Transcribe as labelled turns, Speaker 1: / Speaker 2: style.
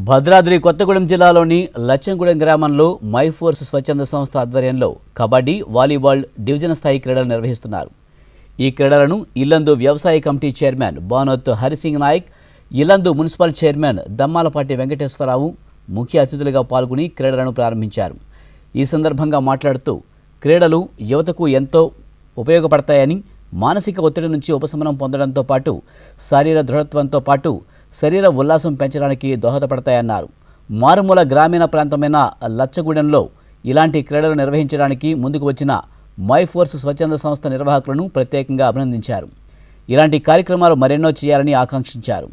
Speaker 1: భద్రాద్రి కొత్తగూడెం జిల్లాలోని లచ్చంగూడెం గ్రామంలో my force స్వచ్ఛంద సంస్థ ఆధ్వర్యంలో కబడ్డీ వాలీబాల్ డివిజన్ స్థాయి క్రీడలు నిర్వహిస్తున్నారు ఈ క్రీడలను ఇల్లందు వ్యవసాయ committee chairman Banoth Harisingh Nayak Yellandu municipal chairman Dammalapati Venkateswararao ముఖ్య అతిథులుగా పాల్గొని క్రీడలను ప్రారంభించారు ఈ సందర్భంగా మాట్లాడుతూ క్రీడలు యువతకు ఎంతో ఉపయోగపడతాయని మానసిక ఒత్తిడి నుంచి ఉపశమనం పొందడంతో పాటు శారీర దృఢత్వంతో పాటు శరీర ఉల్లాసం పెంచడానికి దోహదపడతాయన్నారు మారుమూల గ్రామీణ ప్రాంతమైన లచ్చగూడెంలో ఇలాంటి క్రీడలు నిర్వహించడానికి ముందుకు వచ్చిన మై ఫోర్స్ స్వచ్ఛంద సంస్థ నిర్వాహకులను ప్రత్యేకంగా అభినందించారు ఇలాంటి కార్యక్రమాలు మరెన్నో చేయాలని ఆకాంక్షించారు